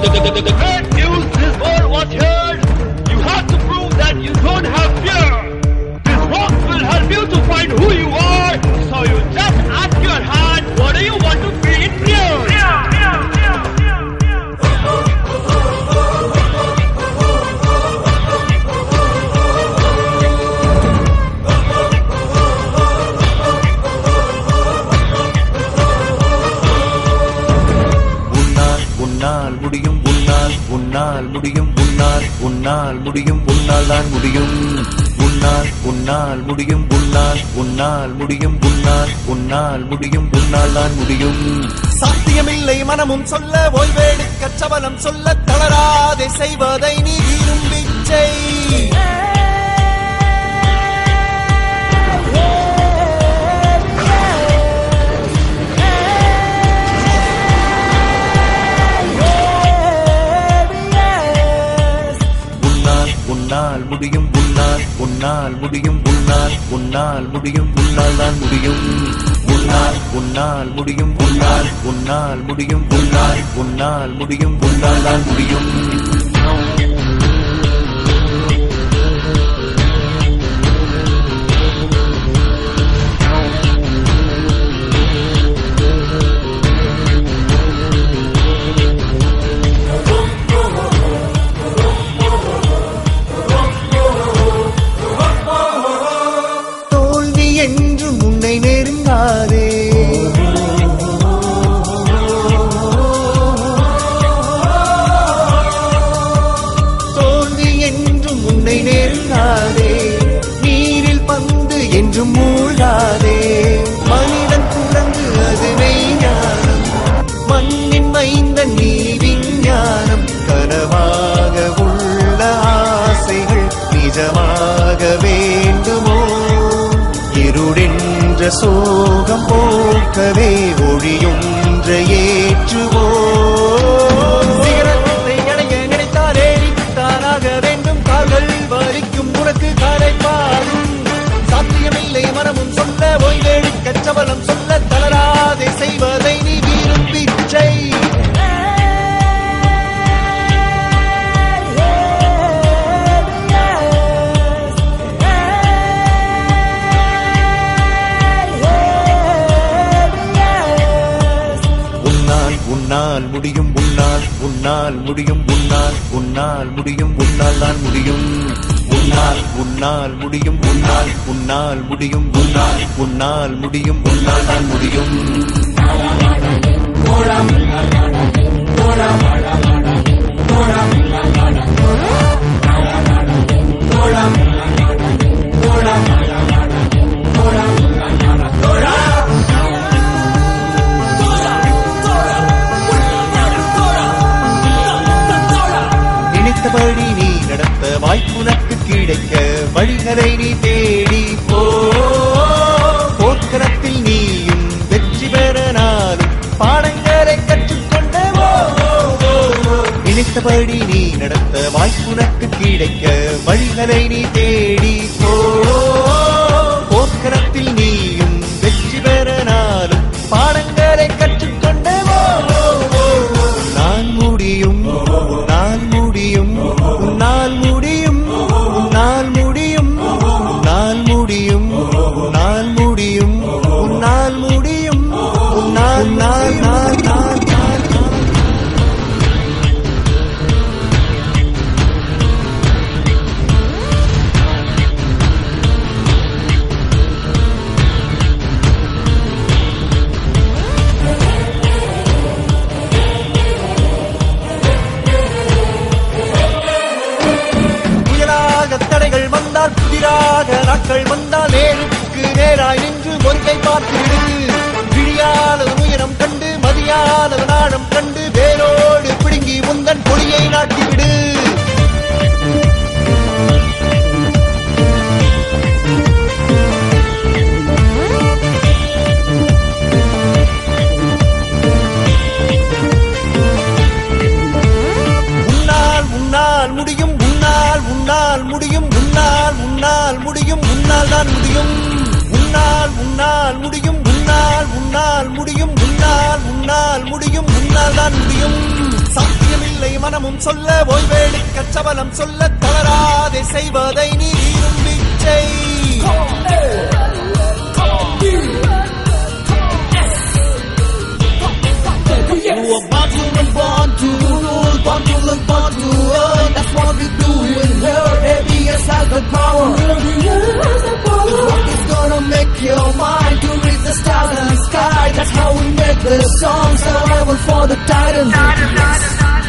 The great news this world was heard. You have to prove that you don't have fear. This box will help you to find who you are. So you just ask your heart, what do you want to be in here? உன்னால் உன்னால் முடியும் உன்னால் உன்னால் முடியும் உன்னால் உன்னால் முடியும் உன்னால் தான் முடியும் உன்னால் உன்னால் முடியும் உன்னால் உன்னால் முடியும் உன்னால் உன்னால் முடியும் உன்னால் தான் முடியும் சாத்தியமில்லை மனமும் சொல்ல ஓய்வெடுக்க சபலம் சொல்ல தளராதே செய்வதை நீ விரும்பி செய் உன்னால் உன்னால் முடியும் உன்னால் உன்னால் முடியும் உன்னால் உன்னால் முடியும் உன்னால் தான் முடியும் உன்னால் உன்னால் முடியும் உன்னால் உன்னால் முடியும் உன்னால் உன்னால் முடியும் உன்னால் தான் முடியும் தோல்வி என்று முன்னை நெருங்காதே தோல்வி என்று முன்னை நெருங்காதே நீரில் பந்து என்றும் மூழ்காதே மனிதன் குரங்கு அது மெய்ஞானம் மண்ணின் மைந்தன் நீ விஞ்ஞானம் கனவாக உள்ள ஆசைகள் நிஜமாக வேண்டுமோ இருடென்ற சோகம் போக்கவே ஒழியொன்ற ஏற்றுவோ சிகரத்தை அடைய நினைத்தாலே தானாக வேண்டும் கால்கள் வலிக்கும் உனக்கு காலை பாடும் சாத்தியமில்லை மனமும் சொல்ல ஓய்வெடுக்க சபலம் சொல்ல தளராதே செய்வதை நீ விரும்பி செய் உன்னால் உன்னால் முடியும் உன்னால் உன்னால் முடியும் உன்னால் உன்னால் முடியும் உன்னால் தான் முடியும் உன்னால் உன்னால் முடியும் உன்னால் உன்னால் முடியும் உன்னால் உன்னால் முடியும் உன்னால் தான் முடியும் நினைத்தபடி நீ நடத்த வாய்ப்புனக்கு கிடைக்க வழிகளை நீ தேடி போ போர்க்களத்தில் நீயும் வெற்றி பெற நாளும் பாடங்களை கற்றுக்கொண்ட போ. நினைத்தபடி நீ நடத்த வாய்ப்புனக்கு கிடைக்க வழிகளை நீ தேடி போ போர்க்களத்தில் நீயும் வெற்றி பெற நாளும் பாடங்களை கற்றுக்கொண்ட போ. நான் முடியும் உன்னால் முடியும் உன்னால் முடியும் உன்னால் முடியும் உன்னால் முடியும் உன்னால் முடியும் உன்னால் முடியும் உன்னால் நான் நான் நான் நான் நான் புயலாக தடைகள் வந்தால் புதிராக நாட்கள் வந்தால் நேருக்கு நேராய் நின்று ஒன்றை பார்த்து விடு விழியாளர் உயரம் கண்டு மதியாளர் நாடம் கண்டு வேரோடு பிடுங்கி முந்தன் பொடியை நாட்டிவிடு உன்னால் உன்னால் முடியும் உன்னால் உன்னால் முடியும் உன்னால் உன்னால் முடியும் உன்னால் தான் முடியும் உன்னால் உன்னால் முடியும் உன்னால் உன்னால் முடியும் உன்னால் உன்னால் முடியும் உன்னால் தான் முடியும் சத்தியமில்லை மனமும் சொல்ல ஓய்வெடுக்க சபலம் சொல்ல தளராதே செய்வதை நீ விரும்பி செய் You were born to and born to rule, born to live, born to earn. That's what we do in here. ABS has the power. The rock is gonna make your mind to reach the stars and sky. That's how we make this song. Survival for the titans.